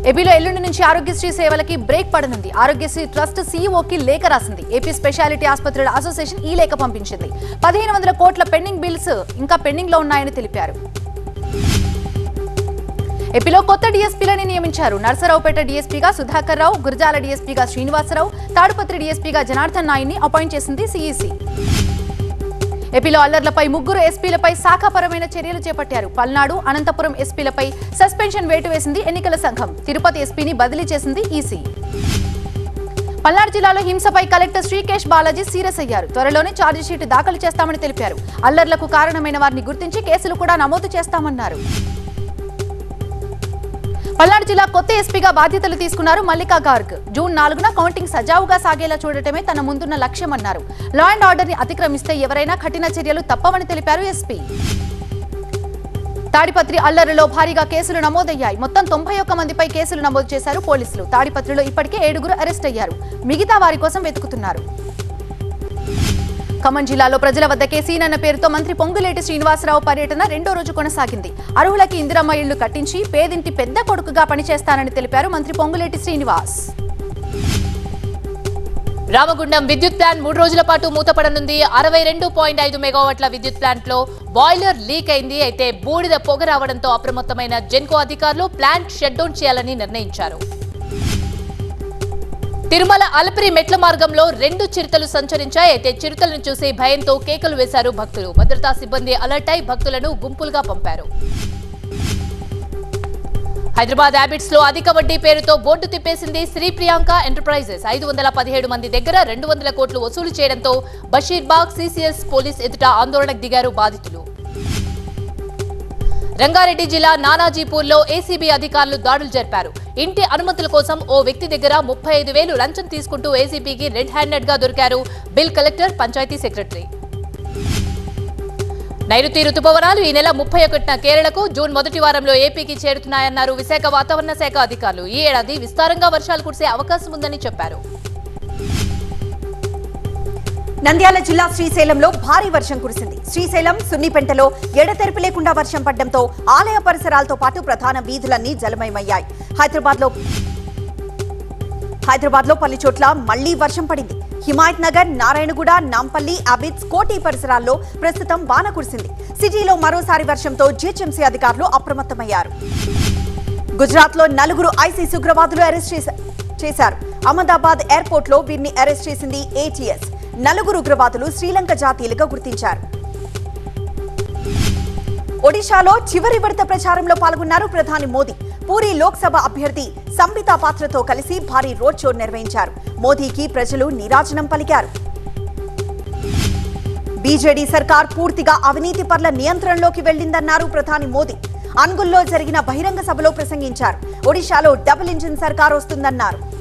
ఏపీలో ఎల్లుండి నుంచి ఆరోగ్యశ్రీ సేవలకి బ్రేక్ పడనుంది ఆరోగ్యశ్రీ ట్రస్ట్ సీఈఓకి లేఖ రాసింది ఏపీ స్పెషాలిటీ ఆసుపత్రుల అసోసియేషన్ ఈ లేఖ పంపించింది పదిహేను వందల కోట్ల పెండింగ్ బిల్స్ ఇంకా పెండింగ్ లో ఉన్నాయని తెలిపారు ఏపీలో కొత్త డీఎస్పీలని నియమించారు నర్సరావుపేట డీఎస్పీగా సుధాకర్ రావు గురజాల డీఎస్పీగా శ్రీనివాసరావు తాడుపత్రి డీఎస్పీగా జనార్దన్ నాయుడిని అపాయింట్ చేసింది సీఈసీ ఏపీలో అల్లర్లపై ముగ్గురు ఎస్పీలపై శాఖాపరమైన చర్యలు చేపట్టారు పల్నాడు అనంతపురం ఎస్పీలపై సస్పెన్షన్ వేటు వేసింది ఎన్నికల సంఘం తిరుపతి ఎస్పీని బదిలీ చేసింది ఈసీ పల్నాడు జిల్లాలో హింసపై కలెక్టర్ శ్రీకేష్ బాలాజీ సీరియస్ అయ్యారు త్వరలోనే ఛార్జిషీట్ దాఖలు చేస్తామని తెలిపారు అల్లర్లకు కారణమైన వారిని గుర్తించి కేసులు కూడా నమోదు చేస్తామన్నారు పల్నాడు జిల్లా కొత్త ఎస్పీగా బాధ్యతలు తీసుకున్నారు మల్లికా గార్గ్ జూన్ నాలుగున కౌంటింగ్ సజావుగా సాగేలా చూడటమే తన ముందున్న లక్ష్యమన్నారు లా అండ్ ఆర్డర్ ని అతిక్రమిస్తే ఎవరైనా కఠిన చర్యలు తప్పవని తెలిపారు ఎస్పీ తాడిపత్రి అల్లరిలో భారీగా కేసులు నమోదయ్యాయి మొత్తం తొంభై ఒక్క మందిపై కేసులు నమోదు చేశారు పోలీసులు తాడిపత్రిలో ఇప్పటికే ఏడుగురు అరెస్ట్ అయ్యారు మిగతా వారి కోసం వెతుకుతున్నారు ఖమ్మం జిల్లాలో ప్రజల వద్దకే సీనన్న పేరుతో మంత్రి పొంగులేటి శ్రీనివాసరావు పర్యటన రెండో రోజు కొనసాగింది అర్హులకి ఇందిరమ్మ ఇళ్లు కట్టించి పేదింటి పెద్ద కొడుకుగా పనిచేస్తానని తెలిపారు మంత్రి పొంగులేటి శ్రీనివాస్ రామగుండం విద్యుత్ ప్లాంట్ మూడు రోజుల పాటు మూతపడనుంది అరవై రెండు పాయింట్ ఐదు మెగావాట్ల విద్యుత్ ప్లాంట్ లో బాయిలర్ లీక్ అయింది అయితే బూడిద పొగ రావడంతో అప్రమత్తమైన జెన్కో అధికారులు ప్లాంట్ షట్ డౌన్ చేయాలని నిర్ణయించారు తిరుమల అలపిరి మెట్ల మార్గంలో రెండు చిరుతలు సంచరించాయి అయితే చిరుతలను చూసి భయంతో కేకలు వేశారు భక్తులు భద్రతా సిబ్బంది అలర్ట్ అయి భక్తులను గుంపులుగా పంపారు హైదరాబాద్ హ్యాబిట్స్ లో అధిక వడ్డీ పేరుతో బోర్డు తిప్పేసింది శ్రీ ప్రియాంక ఎంటర్ప్రైజెస్ ఐదు వందల పదిహేడు మంది దగ్గర రెండు వందల కోట్లు వసూలు చేయడంతో బషీర్బాగ్ సిసిఎస్ పోలీస్ ఎదుట ఆందోళనకు దిగారు బాధితులు రంగారెడ్డి జిల్లా నానాజీపూర్లో ఏసీబీ అధికారులు దాడులు జరిపారు ఇంటి అనుమతుల కోసం ఓ వ్యక్తి దగ్గర ముప్పై ఐదు వేలు లంచం తీసుకుంటూ ఏసీబీకి రెడ్ హ్యాండెడ్ గా దొరికారు బిల్ కలెక్టర్ పంచాయతీ సెక్రటరీ నైరుతి రుతుపవనాలు ఈ నెల ముప్పై ఒకటిన కేరళకు జూన్ మొదటి వారంలో ఏపీకి చేరుతున్నాయన్నారు విశాఖ వాతావరణ శాఖ అధికారులు ఈ ఏడాది విస్తారంగా వర్షాలు కురిసే అవకాశం ఉందని చెప్పారు నంద్యాల జిల్లా శ్రీశైలంలో భారీ వర్షం కురిసింది శ్రీశైలం సున్నిపెంటలో ఎడతెరిపి లేకుండా వర్షం పడడంతో ఆలయ పరిసరాలతో పాటు ప్రధాన వీధులన్నీ జలమయమయ్యాయి హైదరాబాద్ లో హైదరాబాద్ లో పలు చోట్ల మళ్లీ వర్షం పడింది హిమాయత్ నగర్ నారాయణగూడ నాంపల్లి అబిడ్స్ కోటి పరిసరాల్లో ప్రస్తుతం వాన కురిసింది సిటీలో మరోసారి వర్షంతో జీహెచ్ఎంసీ అధికారులు అప్రమత్తమయ్యారు గుజరాత్ లో నలుగురు ఐసీసీ ఉగ్రవాదులు అరెస్ట్ చేశా- చేశారు అహ్మదాబాద్ ఎయిర్పోర్ట్ లో వీరిని అరెస్ట్ చేసింది ఏటీఎస్ నలుగురు ఉగ్రవాదులు శ్రీలంక జాతీయులుగా గుర్తించారు ఒడిశాలో చివరి విడత ప్రచారంలో పాల్గొన్నారు ప్రధాని మోదీ పూరి లోక్సభ అభ్యర్థి సంబితా పాత్రతో కలిసి భారీ రోడ్ షో నిర్వహించారు మోదీకి ప్రజలు నీరాజనం పలికారు బీజేడీ సర్కార్ పూర్తిగా అవినీతి పర్ల నియంత్రణలోకి వెళ్లిందన్నారు ప్రధాని మోదీ అన్గుల్లో జరిగిన బహిరంగ సభలో ప్రసంగించారు ఒడిశాలో డబుల్ ఇంజిన్ సర్కార్ వస్తుందన్నారు